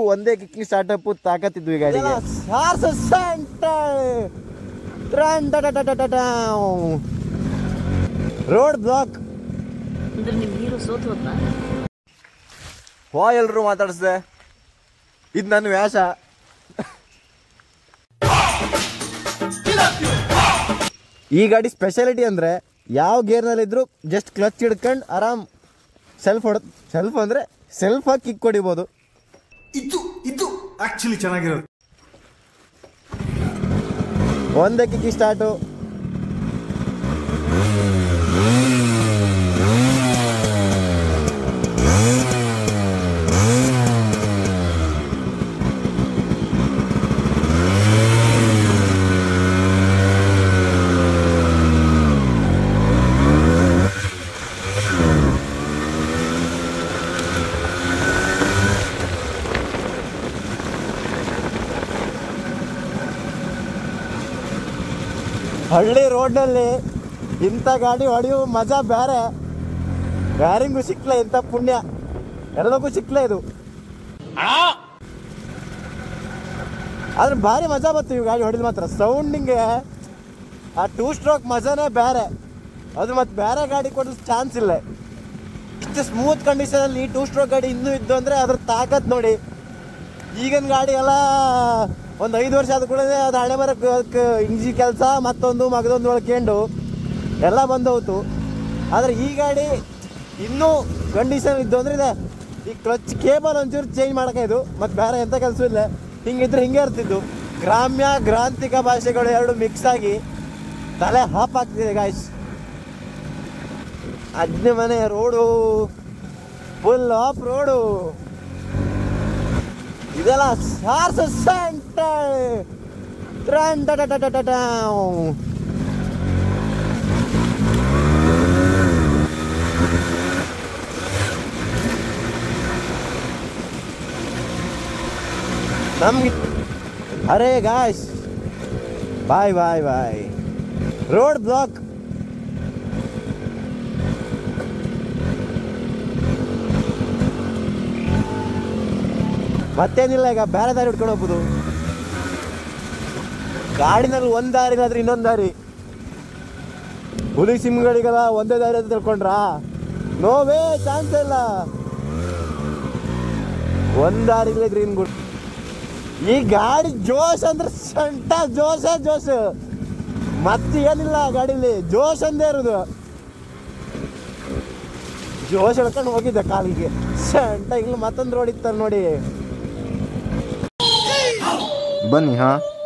ಒಂದೇ kicking startup ತಾಕತ್ತಿದ್ವು ಈ ಗಾಡಿಗೆ ರೋಡ್ ಬ್ಲಾಕ್ ಅಂದ್ರೆ ನಿಮ್ ಹೀರೋ ಸೋತ್ ಹೋದ್ನಾ ಹೋ ಎಲ್ರು ಮಾತಾಡಿಸ್ದೆ ಇದು ನನ್ನ ವ್ಯಾಸ ಈ ಗಾಡಿ ಸ್ಪೆಷಾಲಿಟಿ ಅಂದ್ರೆ ಯಾವ ಗೇರ್ನಲ್ಲಿದ್ರು ಜಸ್ಟ್ ಕ್ಲಚ್ ಹಿಡ್ಕೊಂಡು ಆರಾಮ್ ಸೆಲ್ಫ್ ಹೊಡ ಸೆಲ್ಫ್ ಅಂದ್ರೆ ಸೆಲ್ಫ್ ಆಗಿ ಕಿಕ್ ಹೊಡಿಬೋದು ಇದು ಇದು ಆಕ್ಚುಲಿ ಚೆನ್ನಾಗಿರೋದು ಒಂದೇ ಕಿಕ್ಕಿ ಸ್ಟಾರ್ಟು ಹಳ್ಳಿ ರೋಡ್ನಲ್ಲಿ ಇಂಥ ಗಾಡಿ ಹೊಡೆಯುವ ಮಜಾ ಬೇರೆ ಯಾರಿಗೂ ಸಿಕ್ಲ ಇಂಥ ಪುಣ್ಯ ಎಲ್ಲಕ್ಕೂ ಸಿಕ್ಲ ಇದು ಆದ್ರೆ ಭಾರಿ ಮಜಾ ಬತ್ತು ಇವು ಗಾಡಿ ಹೊಡೆದು ಮಾತ್ರ ಸೌಂಡಿಂಗ್ ಆ ಟೂ ಸ್ಟ್ರೋಕ್ ಮಜಾನೇ ಬೇರೆ ಅದು ಮತ್ತೆ ಬೇರೆ ಗಾಡಿ ಕೊಡೋ ಚಾನ್ಸ್ ಇಲ್ಲ ಇಷ್ಟು ಸ್ಮೂತ್ ಕಂಡೀಷನಲ್ಲಿ ಟೂ ಸ್ಟ್ರೋಕ್ ಗಾಡಿ ಇನ್ನೂ ಇದ್ದು ಅಂದರೆ ಅದ್ರ ತಾಕತ್ ನೋಡಿ ಈಗಿನ ಗಾಡಿ ಎಲ್ಲ ಒಂದು ಐದು ವರ್ಷ ಆದ ಕೂಡ ಅದು ಹಣೆ ಬರ ಇಂಜಿ ಕೆಲಸ ಮತ್ತೊಂದು ಮಗದೊಂದು ಒಳ್ಕೊಂಡು ಎಲ್ಲ ಬಂದು ಹೋಯ್ತು ಆದರೆ ಈ ಗಾಡಿ ಇನ್ನೂ ಕಂಡೀಷನ್ ಇದ್ದು ಅಂದ್ರೆ ಇದೆ ಈ ಕ್ಲಚ್ ಕೇಬಲ್ ಒಂಚೂರು ಚೇಂಜ್ ಮಾಡೋಕೆ ಇದು ಮತ್ತು ಬೇರೆ ಎಂಥ ಕೆಲಸ ಇಲ್ಲ ಹಿಂಗಿದ್ರೆ ಹಿಂಗೆ ಇರ್ತಿದ್ದು ಗ್ರಾಮ್ಯ ಗ್ರಾಂಥಿಕ ಭಾಷೆಗಳು ಎರಡು ಮಿಕ್ಸ್ ಆಗಿ ತಲೆ ಹಾಪ್ ಆಗ್ತಿದೆ ಗಾಯ್ಸ್ ಅಜ್ಞೆ ಮನೆ ರೋಡು ಫುಲ್ ಆಫ್ ರೋಡು ಇದೆಲ್ಲ ಸಾರ್ಸ ಸೆಂಟರ್ ಟ್ರೆಂಡ್ ಟ ಟ ಟ ಟ ಟ. ನಮ್ಗೆ ಅರೆ guys bye bye bye road block ಮತ್ತೇನಿಲ್ಲ ಈಗ ಬೇರೆ ದಾರಿ ಹಿಡ್ಕೊಂಡು ಹೋಗ್ಬೋದು ಗಾಡಿನಲ್ಲಿ ಒಂದು ದಾರಿ ಇಲ್ಲಾದ್ರೆ ಇನ್ನೊಂದು ದಾರಿ ಹುಲಿ ಸಿಮ್ಗಳಿಗೆಲ್ಲ ಒಂದೇ ದಾರಿ ಅಂತ ತಿಳ್ಕೊಂಡ್ರಾ ನೋವೇ ಚಾನ್ಸ್ ಇಲ್ಲ ಒಂದ್ ದಾರಿ ಇಲ್ಲ ಗ್ರೀನ್ ಗುಡ್ ಈ ಗಾಡಿ ಜೋಶ್ ಅಂದ್ರೆ ಸಂಟ ಜೋಶ ಜೋಶ್ ಮತ್ತೆ ಏನಿಲ್ಲ ಗಾಡಿಲಿ ಜೋಶ್ ಅಂದೇ ಇರೋದು ಜೋಶ್ ಹೇಳ್ಕೊಂಡು ಹೋಗಿದ್ದೆ ಕಾಲಿಗೆ ಸಂಟ ಇಲ್ಲಿ ಮತ್ತೊಂದು ರೋಡ್ ಇತ್ತಲ್ಲ ನೋಡಿ ಬನ್ನಿ ಹಾ